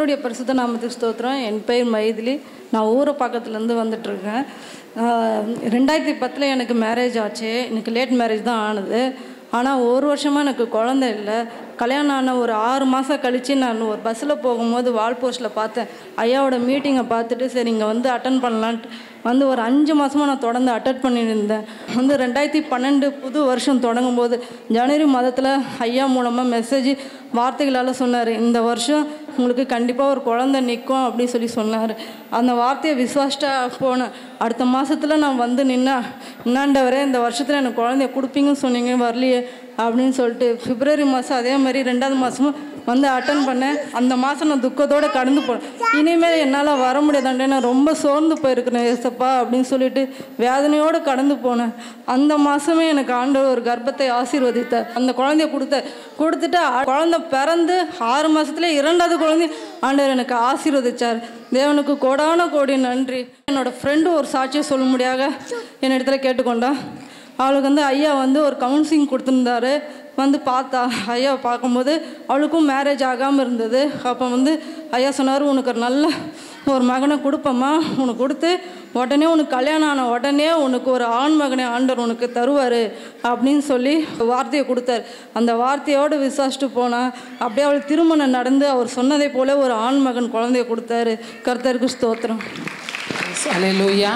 கர்த்தருடைய பரிசுத்த நாமத்துக்கு ஸ்தோத்திரம் என் பெயர் மைதிலி நான் ஊரை பக்கத்துலேருந்து வந்துட்டுருக்கேன் ரெண்டாயிரத்தி பத்தில் எனக்கு மேரேஜ் ஆச்சு எனக்கு லேட் மேரேஜ் தான் ஆனது ஆனால் ஒரு வருஷமாக எனக்கு குழந்தை இல்லை கல்யாணம் ஆன ஒரு ஆறு மாதம் கழித்து நான் ஒரு பஸ்ஸில் போகும்போது வால் போஸ்ட்டில் பார்த்தேன் ஐயாவோட மீட்டிங்கை பார்த்துட்டு சரி இங்கே வந்து அட்டன் பண்ணலான்ட்டு வந்து ஒரு அஞ்சு மாதமாக நான் தொடர்ந்து அட்டன் பண்ணிட்டு இருந்தேன் வந்து ரெண்டாயிரத்தி பன்னெண்டு புது வருஷம் தொடங்கும் போது ஜனவரி மாதத்தில் ஐயா மூலமாக மெசேஜ் வார்த்தைகளால் சொன்னார் இந்த வருஷம் உங்களுக்கு கண்டிப்பாக ஒரு குழந்தை நிற்கும் அப்படின்னு சொல்லி சொன்னார் அந்த வார்த்தையை விசுவாசிட்டா போனேன் அடுத்த மாதத்தில் நான் வந்து நின்னா என்னாண்டவரே இந்த வருஷத்தில் எனக்கு குழந்தைய கொடுப்பீங்கன்னு சொன்னீங்க வரலையே அப்படின்னு சொல்லிட்டு பிப்ரவரி மாதம் அதே மாதிரி ரெண்டாவது மாதமும் வந்து அட்டன் பண்ணேன் அந்த மாதம் நான் துக்கத்தோடு கடந்து போனேன் இனிமேல் என்னால் வர முடியாதாண்டே நான் ரொம்ப சோர்ந்து போயிருக்கிறேன் ஏசப்பா அப்படின்னு சொல்லிட்டு வேதனையோடு கடந்து போனேன் அந்த மாதமே எனக்கு ஆண்டவர் ஒரு கர்ப்பத்தை ஆசீர்வதித்தார் அந்த குழந்தைய கொடுத்த கொடுத்துட்டு அ- குழந்தை பிறந்து ஆறு மாதத்துல இரண்டாவது குழந்தை ஆண்டவர் எனக்கு ஆசீர்வதிச்சார் தேவனுக்கு கோடான கோடி நன்றி என்னோட ஃப்ரெண்டு ஒரு சாட்சியை சொல்ல முடியாத என் இடத்துல கேட்டுக்கொண்டான் அவளுக்கு வந்து ஐயா வந்து ஒரு கவுன்சிலிங் கொடுத்துருந்தாரு வந்து பார்த்தா ஐயாவை பார்க்கும்போது அவளுக்கும் மேரேஜ் ஆகாமல் இருந்தது அப்போ வந்து ஐயா சொன்னார் உனக்கு ஒரு நல்ல ஒரு மகனை கொடுப்பம்மா உனக்கு கொடுத்து உடனே உனக்கு கல்யாணம் ஆன உடனே உனக்கு ஒரு ஆண் மகனை ஆண்டவர் உனக்கு தருவார் அப்படின்னு சொல்லி வார்த்தையை கொடுத்தார் அந்த வார்த்தையோடு விசாரிச்சுட்டு போனா அப்படியே அவள் திருமணம் நடந்து அவர் சொன்னதை போல ஒரு ஆண் மகன் குழந்தைய கொடுத்தாரு கர்த்தருக்கு ஸ்தோத்திரம் அலையலூயா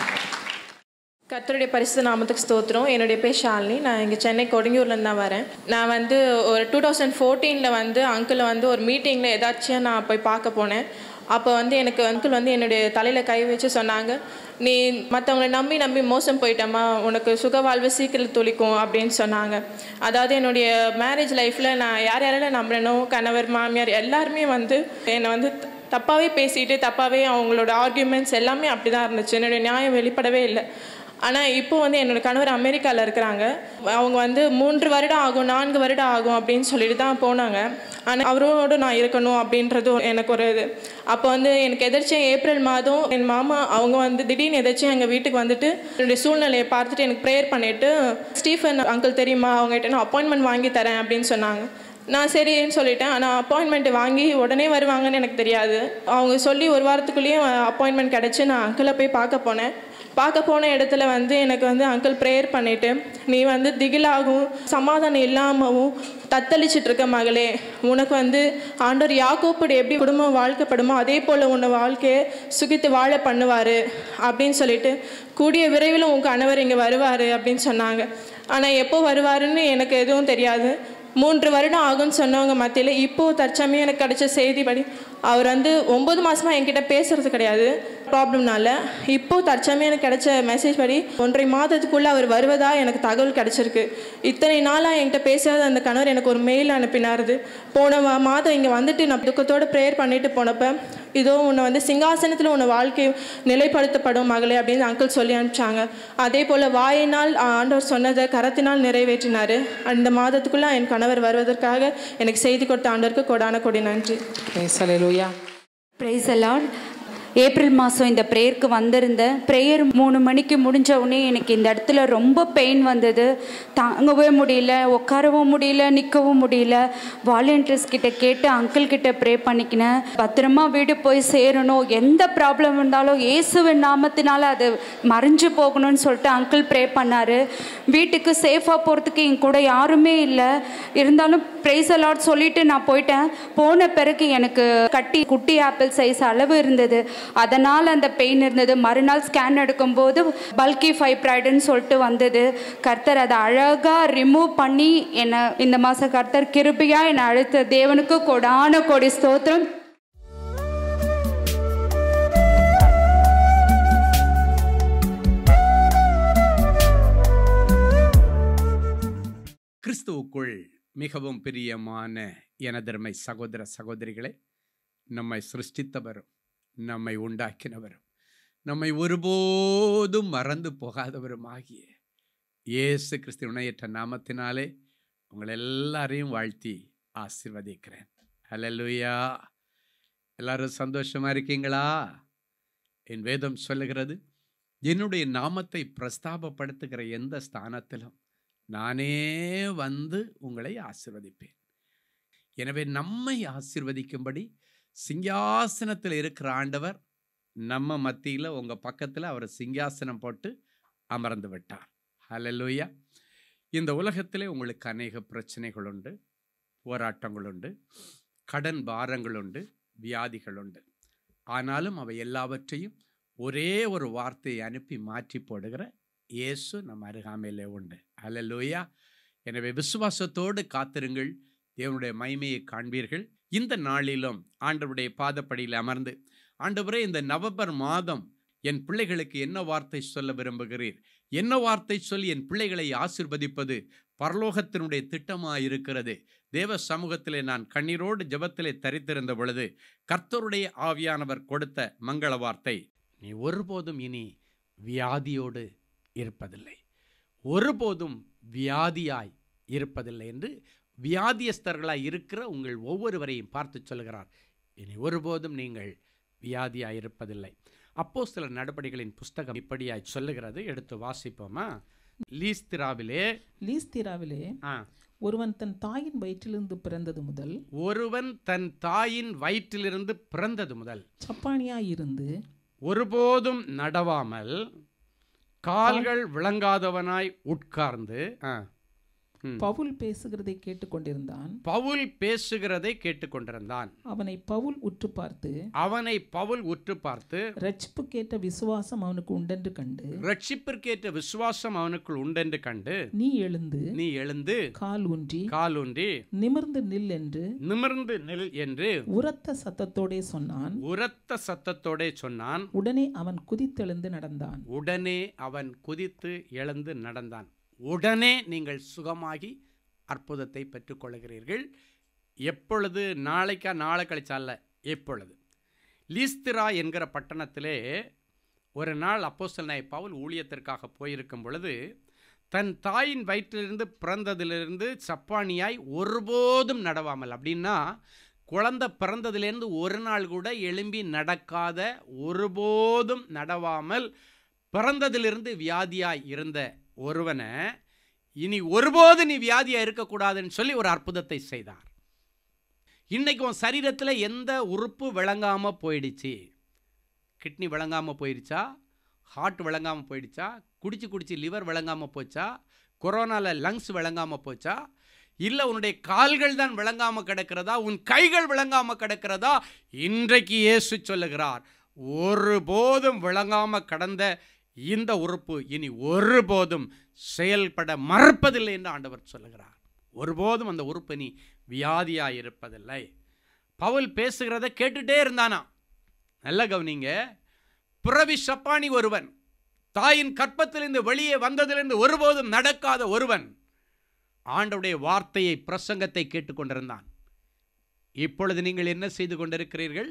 கர்த்தருடைய பரிசு நாமத்துக்கு ஸ்தோத்திரம் என்னுடைய பேர் ஷாலினி நான் இங்கே சென்னை கொடுங்கியூர்லேருந்து தான் வரேன் நான் வந்து ஒரு டூ தௌசண்ட் ஃபோர்டீனில் வந்து அங்கிளை வந்து ஒரு மீட்டிங்கில் ஏதாச்சும் நான் போய் பார்க்க போனேன் அப்போ வந்து எனக்கு அங்கிள் வந்து என்னுடைய தலையில் கை வச்சு சொன்னாங்க நீ மற்றவங்களை நம்பி நம்பி மோசம் போயிட்டம்மா உனக்கு சுகவாழ்வு சீக்கிரம் துளிக்கும் அப்படின்னு சொன்னாங்க அதாவது என்னுடைய மேரேஜ் லைஃப்பில் நான் யார் யாரெல்லாம் நம்புறேனோ கணவர் மாமியார் எல்லாருமே வந்து என்னை வந்து தப்பாகவே பேசிட்டு தப்பாகவே அவங்களோட ஆர்கியூமெண்ட்ஸ் எல்லாமே அப்படி தான் இருந்துச்சு என்னுடைய நியாயம் வெளிப்படவே இல்லை ஆனால் இப்போ வந்து என்னோட கணவர் அமெரிக்காவில் இருக்கிறாங்க அவங்க வந்து மூன்று வருடம் ஆகும் நான்கு வருடம் ஆகும் அப்படின்னு சொல்லிட்டு தான் போனாங்க ஆனால் அவரோட நான் இருக்கணும் அப்படின்றது எனக்கு ஒரு இது அப்போ வந்து எனக்கு எதிர்ச்சியாக ஏப்ரல் மாதம் என் மாமா அவங்க வந்து திடீர்னு எதாச்சும் எங்கள் வீட்டுக்கு வந்துட்டு என்னுடைய சூழ்நிலையை பார்த்துட்டு எனக்கு ப்ரேயர் பண்ணிவிட்டு ஸ்டீஃபன் அங்கிள் தெரியுமா அவங்ககிட்ட நான் அப்பாயின்மெண்ட் வாங்கி தரேன் அப்படின்னு சொன்னாங்க நான் சரின்னு சொல்லிட்டேன் ஆனால் அப்பாயின்மெண்ட் வாங்கி உடனே வருவாங்கன்னு எனக்கு தெரியாது அவங்க சொல்லி ஒரு வாரத்துக்குள்ளேயே அப்பாயின்மெண்ட் கிடச்சி நான் அங்கிளை போய் பார்க்க போனேன் பார்க்க போன இடத்துல வந்து எனக்கு வந்து அங்கிள் ப்ரேயர் பண்ணிட்டு நீ வந்து திகிலாகவும் சமாதானம் இல்லாமவும் தத்தளிச்சிட்டு இருக்க மகளே உனக்கு வந்து ஆண்டவர் யாக்கோப்படி எப்படி குடும்பம் வாழ்க்கைப்படுமோ அதே போல் உன்னை வாழ்க்கையை சுகித்து வாழ பண்ணுவார் அப்படின்னு சொல்லிட்டு கூடிய விரைவில் உன் கணவர் இங்கே வருவார் அப்படின்னு சொன்னாங்க ஆனால் எப்போ வருவாருன்னு எனக்கு எதுவும் தெரியாது மூன்று வருடம் ஆகும்னு சொன்னவங்க மத்தியில் இப்போது தற்சமயம் எனக்கு கிடைச்ச செய்திப்படி அவர் வந்து ஒம்பது மாதமாக என்கிட்ட பேசுறது கிடையாது ப்ராப்ளம்னால இப்போது தற்சமயம் எனக்கு கிடைச்ச மெசேஜ் படி ஒன்றரை மாதத்துக்குள்ளே அவர் வருவதா எனக்கு தகவல் கிடைச்சிருக்கு இத்தனை நாளாக என்கிட்ட பேசாத அந்த கணவர் எனக்கு ஒரு மெயில் அனுப்பினாருது போன மா- மாதம் இங்கே வந்துட்டு நான் துக்கத்தோட ப்ரேயர் பண்ணிட்டு போனப்போ இதோ உன்னை வந்து சிங்காசனத்தில் உன்னை வாழ்க்கை நிலைப்படுத்தப்படும் மகளே அப்படின்னு அங்கிள் சொல்லி அனுப்பிச்சாங்க அதே போல் வாயினால் ஆண்டவர் சொன்னதை கரத்தினால் நிறைவேற்றினார் அந்த மாதத்துக்குள்ளே என் கணவர் வருவதற்காக எனக்கு செய்தி கொடுத்த ஆண்டவருக்கு கொடான கொடி நன்றி அலையலூயா ப்ரைஸ் எல்லாம் ஏப்ரல் மாதம் இந்த ப்ரேயருக்கு வந்திருந்தேன் ப்ரேயர் மூணு மணிக்கு முடிஞ்ச உடனே எனக்கு இந்த இடத்துல ரொம்ப பெயின் வந்தது தாங்கவே முடியல உட்காரவும் முடியல நிற்கவும் முடியல வாலண்டியர்ஸ் கிட்ட கேட்டு அங்கிள் கிட்ட ப்ரே பண்ணிக்கினேன் பத்திரமா வீடு போய் சேரணும் எந்த ப்ராப்ளம் இருந்தாலும் இயேசுவின் நாமத்தினால அது மறைஞ்சு போகணும்னு சொல்லிட்டு அங்கிள் ப்ரே பண்ணார் வீட்டுக்கு சேஃபாக போகிறதுக்கு என் கூட யாருமே இல்லை இருந்தாலும் ப்ரைஸ் அலாட் சொல்லிட்டு நான் போயிட்டேன் போன பிறகு எனக்கு கட்டி குட்டி ஆப்பிள் சைஸ் அளவு இருந்தது அதனால் அந்த பெயின் இருந்தது மறுநாள் ஸ்கேன் எடுக்கும்போது பல்கி ஃபைப்ராய்டுன்னு சொல்லிட்டு வந்தது கர்த்தர் அதை அழகாக ரிமூவ் பண்ணி என்னை இந்த மாதம் கர்த்தர் கிருபையாக என்னை அழுத்த தேவனுக்கு கொடான கொடி ஸ்தோத்திரம் கிறிஸ்துவுக்குள் மிகவும் பிரியமான எனதருமை சகோதர சகோதரிகளே நம்மை சிருஷ்டித்தவரும் நம்மை உண்டாக்கினவரும் நம்மை ஒருபோதும் மறந்து போகாதவரும் ஆகிய இயேசு கிறிஸ்து இணையற்ற நாமத்தினாலே உங்கள் எல்லாரையும் வாழ்த்தி ஆசீர்வதிக்கிறேன் ஹalleluya எல்லாரும் சந்தோஷமா இருக்கீங்களா என் வேதம் சொல்லுகிறது என்னுடைய நாமத்தை பிரஸ்தாபப்படுத்துகிற எந்த ஸ்தானத்திலும் நானே வந்து உங்களை ஆசிர்வதிப்பேன் எனவே நம்மை ஆசிர்வதிக்கும்படி சிங்காசனத்தில் இருக்கிற ஆண்டவர் நம்ம மத்தியில் உங்கள் பக்கத்தில் அவர் சிங்காசனம் போட்டு அமர்ந்து விட்டார் ஹalleluya இந்த உலகத்திலே உங்களுக்கு அநேக பிரச்சனைகள் உண்டு போராட்டங்கள் உண்டு கடன் பாரங்கள் உண்டு வியாதிகள் உண்டு ஆனாலும் அவை எல்லாவற்றையும் ஒரே ஒரு வார்த்தையை அனுப்பி மாற்றி போடுகிற இயேசு நம்ம அருகாமையிலே உண்டு ஹalleluya எனவே விசுவாசத்தோடு காத்திருங்கள் தேவனுடைய மகிமையை காண்பீர்கள் இந்த நாளிலும் ஆண்டவருடைய பாதப்படியில் அமர்ந்து ஆண்டவரே இந்த நவம்பர் மாதம் என் பிள்ளைகளுக்கு என்ன வார்த்தை சொல்ல விரும்புகிறீர் என்ன வார்த்தை சொல்லி என் பிள்ளைகளை ஆசிர்வதிப்பது பரலோகத்தினுடைய திட்டமாக இருக்கிறது தேவ சமூகத்திலே நான் கண்ணீரோடு ஜெபத்திலே தரித்திருந்த பொழுது கர்த்தருடைய ஆவியானவர் கொடுத்த மங்கள வார்த்தை நீ ஒருபோதும் இனி வியாதியோடு இருப்பதில்லை ஒருபோதும் வியாதியாய் இருப்பதில்லை என்று வியாதியஸ்தர்களாய் இருக்கிற உங்கள் ஒவ்வொருவரையும் பார்த்து சொல்கிறார் இனி ஒருபோதும் நீங்கள் வியாதியாய் இருப்பதில்லை அப்போ சில நடவடிக்கைகளின் புஸ்தகம் இப்படியாய் சொல்லுகிறது எடுத்து வாசிப்போமா லீஸ்திராவிலே லீஸ்திராவிலே ஆ, ஒருவன் தன் தாயின் வயிற்றிலிருந்து பிறந்தது முதல் ஒருவன் தன் தாயின் வயிற்றிலிருந்து பிறந்தது முதல் சப்பானியாயிருந்து ஒருபோதும் நடவாமல் கால்கள் விளங்காதவனாய் உட்கார்ந்து ஆ, ம். பவுல் பேசுகிறதை கேட்டுக்கொண்டிருந்தான் பவுல் பேசுகிறதை கேட்டுக்கொண்டிருந்தான் அவனை பவுல் உற்று பார்த்து அவனை பவுல் உற்று பார்த்து ரட்சிப்புக்கேற்ற விசுவாசம் அவனுக்கு உண்டென்று கண்டு ரட்சிப்பிற்கேற்ற விசுவாசம் அவனுக்குள் உண்டென்று கண்டு நீ எழுந்து நீ எழுந்து கால் ஊன்றி காலூன்றி நிமிர்ந்து நில் என்று நிமிர்ந்து நில் என்று உரத்த சத்தத்தோடே சொன்னான் உரத்த சத்தத்தோடே சொன்னான் உடனே அவன் குதித்தெழுந்து நடந்தான் உடனே அவன் குதித்து எழுந்து நடந்தான் உடனே நீங்கள் சுகமாகி அற்புதத்தை பெற்றுக்கொள்கிறீர்கள் எப்பொழுது நாளைக்கா நாளை கழிச்சால எப்பொழுது லீஸ்திரா என்கிற பட்டணத்திலே ஒரு நாள் அப்போஸ்தலனாய் பவுல் ஊழியத்திற்காக போயிருக்கும் பொழுது தன் தாயின் வயிற்றிலிருந்து பிறந்ததிலிருந்து சப்பானியாய் ஒருபோதும் நடவாமல் அப்படின்னா குழந்தை பிறந்ததிலேருந்து ஒரு நாள் கூட எழும்பி நடக்காத ஒருபோதும் நடவாமல் பிறந்ததிலிருந்து வியாதியாய் இருந்த ஒருவனை இனி ஒருபோது நீ வியாதியா இருக்கக்கூடாதுன்னு சொல்லி ஒரு அற்புதத்தை செய்தார் இன்னைக்கு உன் சரீரத்தில் எந்த உறுப்பு விளங்காம போயிடுச்சு கிட்னி விளங்காம போயிடுச்சா ஹார்ட் விளங்காம போயிடுச்சா குடிச்சு குடிச்சு லிவர் விளங்காம போச்சா கொரோனாவில் லங்ஸ் விளங்காம போச்சா இல்லை உன்னுடைய கால்கள் தான் விளங்காம கிடக்கிறதா உன் கைகள் விளங்காம கிடக்கிறதா இன்றைக்கு இயேசு சொல்லுகிறார் ஒருபோதும் விளங்காம கடந்த இந்த உறுப்பு இனி ஒருபோதும் செயல்பட மறுப்பதில்லை என்று ஆண்டவர் சொல்லுகிறார் ஒருபோதும் அந்த உறுப்பு நீ வியாதியாக இருப்பதில்லை பவுல் பேசுகிறத கேட்டுட்டே இருந்தானா நல்ல கவனிங்க பிறவி சப்பானி ஒருவன் தாயின் கற்பத்திலிருந்து வெளியே வந்ததிலிருந்து ஒருபோதும் நடக்காத ஒருவன் ஆண்டவுடைய வார்த்தையை பிரசங்கத்தை கேட்டுக்கொண்டிருந்தான் இப்பொழுது நீங்கள் என்ன செய்து கொண்டிருக்கிறீர்கள்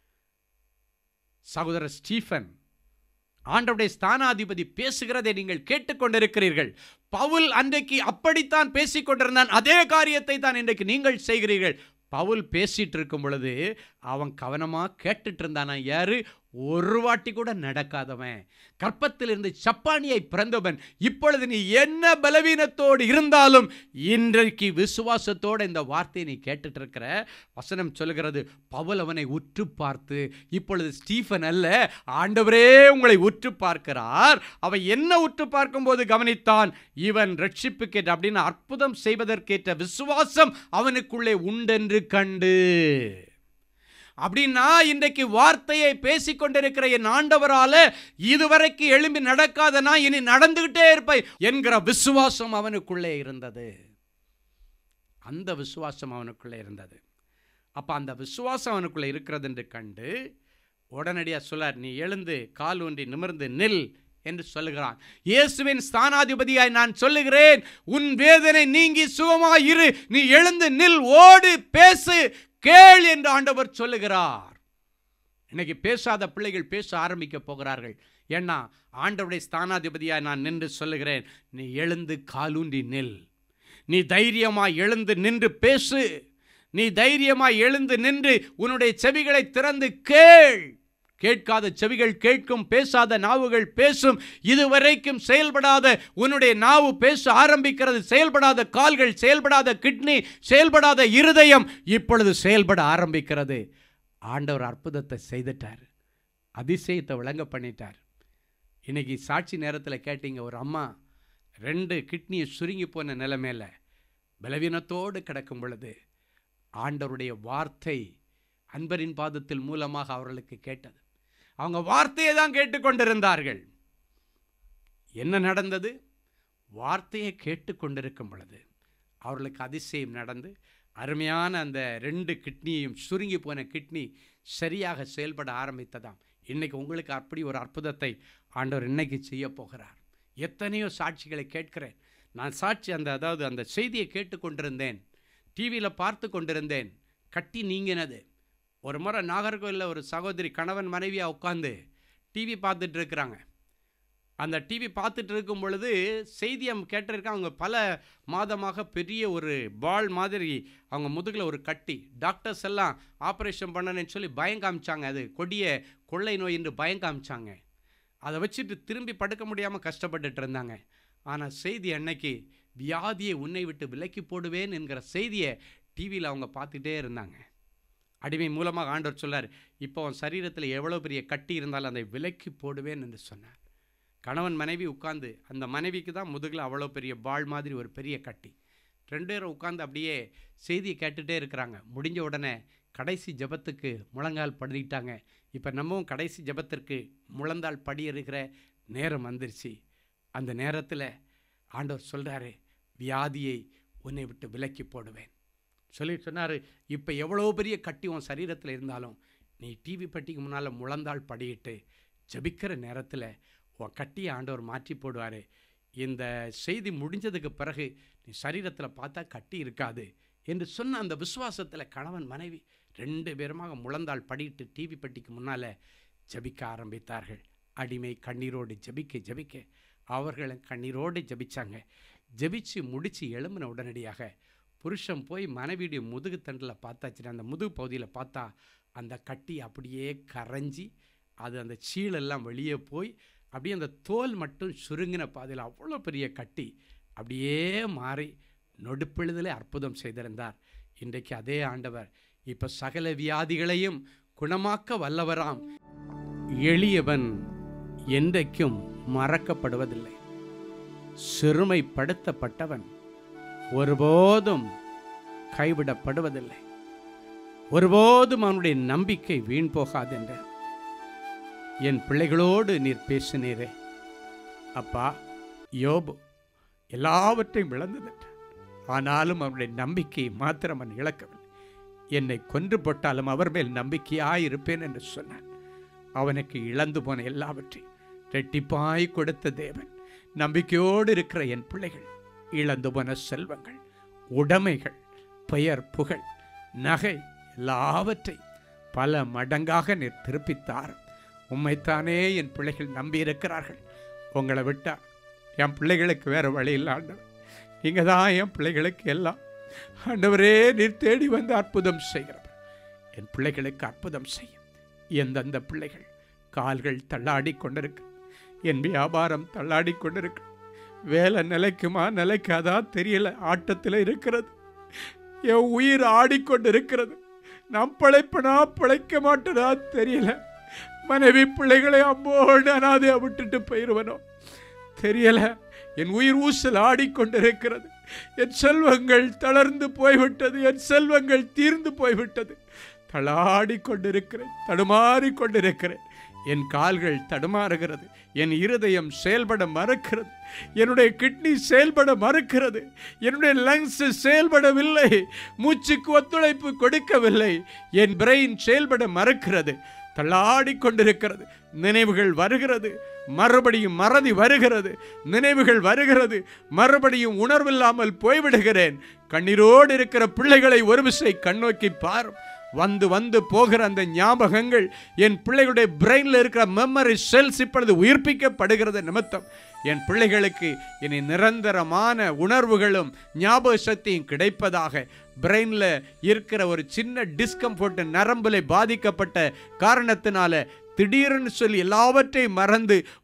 சகோதரர் ஸ்டீஃபன் ஆண்டவுடைய ஸ்தானாதிபதி பேசுகிறதை நீங்கள் கேட்டுக்கொண்டிருக்கிறீர்கள் பவுல் அன்றைக்கு அப்படித்தான் பேசிக் கொண்டிருந்தான் அதே காரியத்தை தான் இன்றைக்கு நீங்கள் செய்கிறீர்கள் பவுல் பேசிட்டு இருக்கும் பொழுது அவன் கவனமாக கேட்டுட்டு இருந்தானா யாரு ஒரு வாட்டி கூட நடக்காதவன் கற்பத்திலிருந்து சப்பானியை பிறந்தவன் இப்பொழுது நீ என்ன பலவீனத்தோடு இருந்தாலும் இன்றைக்கு விசுவாசத்தோடு இந்த வார்த்தையை நீ கேட்டுட்டு இருக்கிற வசனம் சொல்கிறது பவுல் அவனை உற்று பார்த்து இப்பொழுது ஸ்டீஃபன் அல்ல ஆண்டவரே உங்களை உற்று பார்க்கிறார் அவன் என்ன உற்று பார்க்கும்போது கவனித்தான் இவன் ரட்சிப்புக்கேற்ற அப்படின்னு அற்புதம் செய்வதற்கேற்ற விசுவாசம் அவனுக்குள்ளே உண்டென்று கண்டு அப்படின்னா இன்றைக்கு வார்த்தையை பேசிக்கொண்டிருக்கிற என் ஆண்டவரால இதுவரைக்கு எழும்பி நடக்காத நான் இனி நடந்துகிட்டே இருப்பேன் என்கிற விசுவாசம் அவனுக்குள்ளே இருந்தது அந்த விசுவாசம் அவனுக்குள்ளே இருந்தது அப்போ அந்த விசுவாசம் அவனுக்குள்ளே இருக்கிறது என்று கண்டு உடனடியாக சொல்லார் நீ எழுந்து கால் ஊன்றி நிமிர்ந்து நில் என்று சொல்லுகிறான் இயேசுவின் ஸ்தானாதிபதியாய் நான் சொல்லுகிறேன் உன் வேதனை நீங்கி சுகமாய் இரு நீ எழுந்து நில் ஓடு பேசு கேள் என்று ஆண்டவர் சொல்லுகிறார் இன்னைக்கு பேசாத பிள்ளைகள் பேச ஆரம்பிக்க போகிறார்கள் ஏன்னா ஆண்டவருடைய ஸ்தானாதிபதியாய் நான் நின்று சொல்லுகிறேன் நீ எழுந்து காலூன்றி நில் நீ தைரியமாய் எழுந்து நின்று பேசு நீ தைரியமாய் எழுந்து நின்று உன்னுடைய செவிகளை திறந்து கேள் கேட்காத செவிகள் கேட்கும் பேசாத நாவுகள் பேசும் இதுவரைக்கும் செயல்படாத உன்னுடைய நாவு பேச ஆரம்பிக்கிறது செயல்படாத கால்கள் செயல்படாத கிட்னி செயல்படாத இருதயம் இப்பொழுது செயல்பட ஆரம்பிக்கிறது ஆண்டவர் அற்புதத்தை செய்துட்டார் அதிசயத்தை விளங்க பண்ணிட்டார் இன்னைக்கு சாட்சி நேரத்தில் கேட்டீங்க ஒரு அம்மா ரெண்டு கிட்னியை சுருங்கி போன நிலைமையில பலவீனத்தோடு கிடக்கும் பொழுது ஆண்டவருடைய வார்த்தை அன்பரின் பாதத்தில் மூலமாக அவர்களுக்கு கேட்டது அவங்க வார்த்தையை தான் கேட்டுக்கொண்டிருந்தார்கள் என்ன நடந்தது வார்த்தையை கேட்டுக்கொண்டிருக்கும் பொழுது அவர்களுக்கு அதிசயம் நடந்து அருமையான அந்த ரெண்டு கிட்னியையும் சுருங்கி போன கிட்னி சரியாக செயல்பட ஆரம்பித்ததாம் இன்னைக்கு உங்களுக்கு அப்படி ஒரு அற்புதத்தை ஆண்டவர் இன்னைக்கு செய்ய போகிறார் எத்தனையோ சாட்சிகளை கேட்கிறேன் நான் சாட்சி அந்த அதாவது அந்த செய்தியை கேட்டுக்கொண்டிருந்தேன் டிவியில் பார்த்து கொண்டிருந்தேன் கட்டி நீங்கினது ஒரு முறை நாகர்கோவிலில் ஒரு சகோதரி கணவன் மனைவியாக உட்காந்து டிவி பார்த்துட்டு இருக்கிறாங்க அந்த டிவி பார்த்துட்டு இருக்கும் பொழுது செய்தியை கேட்டிருக்காங்க அவங்க பல மாதமாக பெரிய ஒரு பால் மாதிரி அவங்க முதுகில் ஒரு கட்டி டாக்டர்ஸ் எல்லாம் ஆப்ரேஷன் பண்ணணும்னு சொல்லி பயம் காமிச்சாங்க அது கொடிய கொள்ளை நோய் என்று பயம் காமிச்சாங்க அதை வச்சுட்டு திரும்பி படுக்க முடியாமல் கஷ்டப்பட்டுட்டு இருந்தாங்க ஆனால் செய்தி அன்னைக்கு வியாதியை உன்னை விட்டு விலக்கி போடுவேன் என்கிற செய்தியை டிவியில் அவங்க பார்த்துட்டே இருந்தாங்க அடிமை மூலமாக ஆண்டவர் சொல்லார் இப்போ உன் சரீரத்தில் எவ்வளோ பெரிய கட்டி இருந்தாலும் அதை விலக்கி போடுவேன் என்று சொன்னார் கணவன் மனைவி உட்காந்து அந்த மனைவிக்கு தான் முதுகில் அவ்வளோ பெரிய பால் மாதிரி ஒரு பெரிய கட்டி ரெண்டு பேரும் உட்காந்து அப்படியே செய்தியை கேட்டுகிட்டே இருக்கிறாங்க முடிஞ்ச உடனே கடைசி ஜெபத்துக்கு முழங்கால் படிட்டாங்க இப்போ நம்மவும் கடைசி ஜெபத்திற்கு முழந்தால் படி இருக்கிற நேரம் வந்துருச்சு அந்த நேரத்தில் ஆண்டவர் சொல்கிறாரு வியாதியை உன்னை விட்டு விலக்கி போடுவேன் சொல்லி சொன்னார் இப்போ எவ்வளோ பெரிய கட்டி உன் சரீரத்தில் இருந்தாலும் நீ டிவி பட்டிக்கு முன்னால் முழந்தாள் படியிட்டு ஜெபிக்கிற நேரத்தில் உன் கட்டியை ஆண்டவர் மாற்றி போடுவார் இந்த செய்தி முடிஞ்சதுக்கு பிறகு நீ சரீரத்தில் பார்த்தா கட்டி இருக்காது என்று சொன்ன அந்த விசுவாசத்தில் கணவன் மனைவி ரெண்டு பேருமாக முழந்தாள் படியிட்டு டிவி பட்டிக்கு முன்னால் ஜெபிக்க ஆரம்பித்தார்கள் அடிமை கண்ணீரோடு ஜெபிக்க ஜெபிக்க அவர்களும் கண்ணீரோடு ஜெபிச்சாங்க ஜெபிச்சு முடித்து எழும்பின உடனடியாக புருஷன் போய் மனைவியுடைய முதுகு தண்டில் பார்த்தாச்சுன்னா அந்த முதுகு பகுதியில் பார்த்தா அந்த கட்டி அப்படியே கரைஞ்சி அது அந்த சீலெல்லாம் வெளியே போய் அப்படியே அந்த தோல் மட்டும் சுருங்கின பாதையில் அவ்வளோ பெரிய கட்டி அப்படியே மாறி நொடுப்பெழுதலே அற்புதம் செய்திருந்தார் இன்றைக்கு அதே ஆண்டவர் இப்போ சகல வியாதிகளையும் குணமாக்க வல்லவராம் எளியவன் என்றைக்கும் மறக்கப்படுவதில்லை சிறுமைப்படுத்தப்பட்டவன் ஒருபோதும் கைவிடப்படுவதில்லை ஒருபோதும் அவனுடைய நம்பிக்கை வீண் போகாதென்ற என் பிள்ளைகளோடு நீர் பேசினீரே அப்பா யோபு எல்லாவற்றையும் இழந்ததற்றான் ஆனாலும் அவனுடைய நம்பிக்கையை மாத்திரம் அவன் இழக்கவில்லை என்னை கொன்று போட்டாலும் அவர் மேல் நம்பிக்கையாயிருப்பேன் என்று சொன்னான் அவனுக்கு இழந்து போன எல்லாவற்றையும் ரெட்டிப்பாய் கொடுத்த தேவன் நம்பிக்கையோடு இருக்கிற என் பிள்ளைகள் இழந்து போன செல்வங்கள் உடைமைகள் பெயர் புகழ் நகை எல்லாவற்றையும் பல மடங்காக நீர் திருப்பித்தார் உம்மைத்தானே என் பிள்ளைகள் நம்பியிருக்கிறார்கள் உங்களை விட்டா என் பிள்ளைகளுக்கு வேற வழி இல்லை ஆண்டவர் நீங்கள் தான் என் பிள்ளைகளுக்கு எல்லாம் ஆண்டவரே நீர் தேடி வந்து அற்புதம் செய்கிறவர் என் பிள்ளைகளுக்கு அற்புதம் செய்யும் எந்தெந்த பிள்ளைகள் கால்கள் தள்ளாடி கொண்டிருக்கு என் வியாபாரம் தள்ளாடி கொண்டிருக்கு வேலை நிலைக்குமா நிலைக்காதா தெரியல ஆட்டத்தில் இருக்கிறது என் உயிர் ஆடிக்கொண்டிருக்கிறது நான் பிழைப்பனா பிழைக்க மாட்டேனா தெரியல மனைவி பிள்ளைகளை அம்போடு அனாதையா விட்டுட்டு போயிடுவனோ தெரியல என் உயிர் ஊசல் ஆடிக்கொண்டிருக்கிறது என் செல்வங்கள் தளர்ந்து போய்விட்டது என் செல்வங்கள் தீர்ந்து போய்விட்டது தளாடி கொண்டிருக்கிறேன் தடுமாறி கொண்டிருக்கிறேன் என் கால்கள் தடுமாறுகிறது என் இருதயம் செயல்பட மறுக்கிறது என்னுடைய கிட்னி செயல்பட மறுக்கிறது என்னுடைய லங்ஸ் செயல்படவில்லை மூச்சுக்கு ஒத்துழைப்பு கொடுக்கவில்லை என் பிரெயின் செயல்பட மறுக்கிறது தள்ளாடி கொண்டிருக்கிறது நினைவுகள் வருகிறது மறுபடியும் மறதி வருகிறது நினைவுகள் வருகிறது மறுபடியும் உணர்வில்லாமல் போய்விடுகிறேன் கண்ணீரோடு இருக்கிற பிள்ளைகளை ஒரு விசை கண்ணோக்கி பாரும் வந்து வந்து போகிற அந்த ஞாபகங்கள் என் பிள்ளைகளுடைய பிரெயினில் இருக்கிற மெமரி செல்ஸ் இப்பொழுது உயிர்ப்பிக்கப்படுகிறது நிமித்தம் என் பிள்ளைகளுக்கு இனி நிரந்தரமான உணர்வுகளும் ஞாபக சக்தியும் கிடைப்பதாக பிரெயினில் இருக்கிற ஒரு சின்ன டிஸ்கம்ஃபர்ட் நரம்பில் பாதிக்கப்பட்ட காரணத்தினால திடீர்னு சொல்லி எல்லாவற்றையும் மறந்து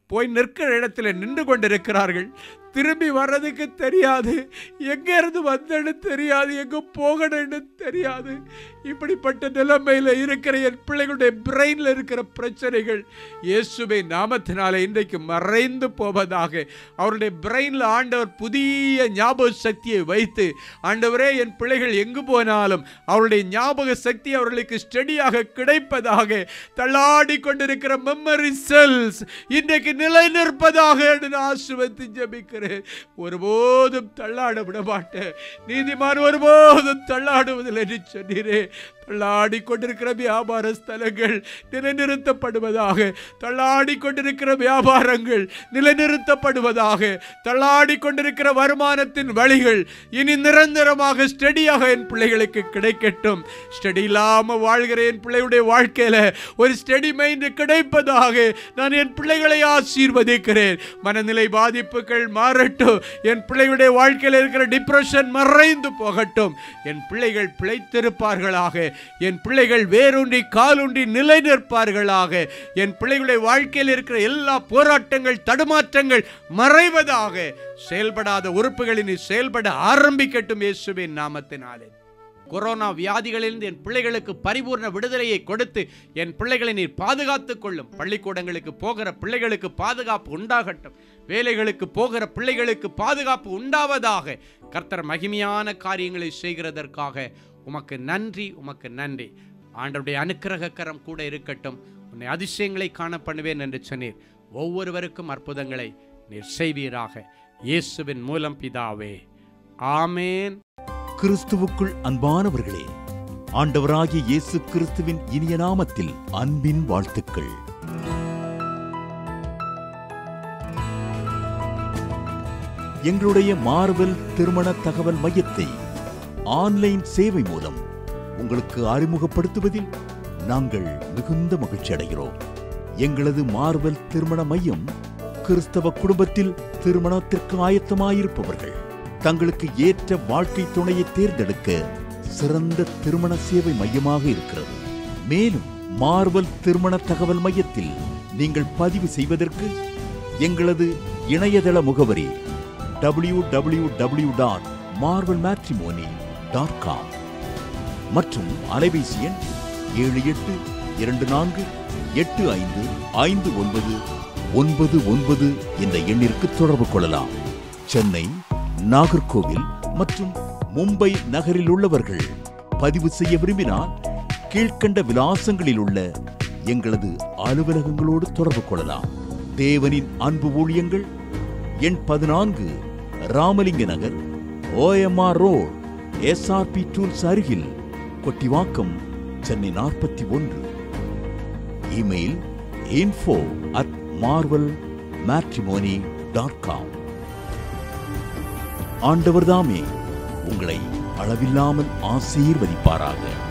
போய் நிற்கிற இடத்துல நின்று கொண்டிருக்கிறார்கள் திரும்பி வர்றதுக்கு தெரியாது எங்க இருந்து வந்தேன்னு தெரியாது எங்க போகணும்னு தெரியாது இப்படிப்பட்ட நிலைமையில இருக்கிற என் பிள்ளைகளுடைய பிரெயின்ல இருக்கிற பிரச்சனைகள் இயேசுவை நாமத்தினால இன்றைக்கு மறைந்து போவதாக அவருடைய பிரெயின்ல ஆண்டவர் புதிய ஞாபக சக்தியை வைத்து ஆண்டவரே என் பிள்ளைகள் எங்கு போனாலும் அவருடைய ஞாபக சக்தி அவர்களுக்கு ஸ்டடியாக கிடைப்பதாக தள்ளாடி கொண்டிருக்கிற மெமரி செல்ஸ் இன்றைக்கு நிலை நிற்பதாக என்று நான் ஆசிர்வதித்து ஜெபிக்கிறேன் ஒருபோதும் தள்ளாட விட மாட்டேன் நீதிமான் ஒருபோதும் தள்ளாடுவதில்லை என்று சொன்னீரே தள்ளாடி கொண்டிருக்கிற வியாபார ஸ்தலங்கள் நிலைநிறுத்தப்படுவதாக தள்ளாடி கொண்டிருக்கிற வியாபாரங்கள் நிலைநிறுத்தப்படுவதாக தள்ளாடி கொண்டிருக்கிற வருமானத்தின் வழிகள் இனி நிரந்தரமாக ஸ்டடியாக என் பிள்ளைகளுக்கு கிடைக்கட்டும் ஸ்டடி இல்லாம வாழ்கிற என் பிள்ளையுடைய வாழ்க்கையில ஒரு ஸ்டடி மைண்ட் கிடைப்பதாக நான் என் பிள்ளைகளை ஆசீர்வதிக்கிறேன் மனநிலை பாதிப்புகள் மாறட்டும் என் பிள்ளைகளுடைய வாழ்க்கையில் இருக்கிற டிப்ரெஷன் மறைந்து போகட்டும் என் பிள்ளைகள் பிழைத்திருப்பார்களாக என் பிள்ளைகள் வேரூன்றி காலூன்றி நிலை நிற்பார்களாக என் பிள்ளைகளுடைய வாழ்க்கையில் இருக்கிற எல்லா போராட்டங்கள் தடுமாற்றங்கள் மறைவதாக செயல்படாத உறுப்புகள் இனி செயல்பட ஆரம்பிக்கட்டும் இயேசுவின் நாமத்தினாலே கொரோனா வியாதிகளிலிருந்து என் பிள்ளைகளுக்கு பரிபூர்ண விடுதலையை கொடுத்து என் பிள்ளைகளை நீர் பாதுகாத்துக் கொள்ளும் பள்ளிக்கூடங்களுக்கு போகிற பிள்ளைகளுக்கு பாதுகாப்பு உண்டாகட்டும் வேலைகளுக்கு போகிற பிள்ளைகளுக்கு பாதுகாப்பு உண்டாவதாக கர்த்தர் மகிமையான காரியங்களை செய்கிறதற்காக உமக்கு நன்றி உமக்கு நன்றி ஆண்டவருடைய அனுக்கிரக கரம் கூட இருக்கட்டும் உன்னை அதிசயங்களை காண பண்ணுவேன் என்று சொன்னீர் ஒவ்வொருவருக்கும் அற்புதங்களை நீர் செய்வீராக இயேசுவின் மூலம் பிதாவே ஆமேன் கிறிஸ்துவுக்குள் அன்பானவர்களே ஆண்டவராகிய இயேசு கிறிஸ்துவின் இனிய நாமத்தில் அன்பின் வாழ்த்துக்கள் எங்களுடைய மார்வெல் திருமண தகவல் மையத்தை ஆன்லைன் சேவை மூலம் உங்களுக்கு அறிமுகப்படுத்துவதில் நாங்கள் மிகுந்த மகிழ்ச்சி அடைகிறோம் எங்களது மார்வெல் திருமண மையம் கிறிஸ்தவ குடும்பத்தில் திருமணத்திற்கு ஆயத்தமாயிருப்பவர்கள் தங்களுக்கு ஏற்ற வாழ்க்கை துணையை தேர்ந்தெடுக்க சிறந்த திருமண சேவை மையமாக இருக்கிறது மேலும் மார்வல் திருமண தகவல் மையத்தில் நீங்கள் பதிவு செய்வதற்கு எங்களது இணையதள முகவரி W W W dot Marvel Matrimony dot com மற்றும் அலைபேசி எண் ஏழு எட்டு இரண்டு நான்கு எட்டு ஐந்து ஐந்து ஒன்பது ஒன்பது ஒன்பது என்ற எண்ணிற்கு தொடர்பு கொள்ளலாம் சென்னை நாகர்கோவில் மற்றும் மும்பை நகரில் உள்ளவர்கள் பதிவு செய்ய விரும்பினால் கீழ்க்கண்ட விலாசங்களில் உள்ள எங்களது அலுவலகங்களோடு தொடர்பு கொள்ளலாம் தேவனின் அன்பு ஊழியங்கள் எண் பதினான்கு Ramalinga Nagar OMR road SRP tools அருகில் கொட்டிவாக்கம் சென்னை நாற்பத்தி ஒன்று email info at Marvel Matrimony dot com ஆண்டவர்தாமே உங்களை அளவில்லாமல் ஆசீர்வதிப்பாராக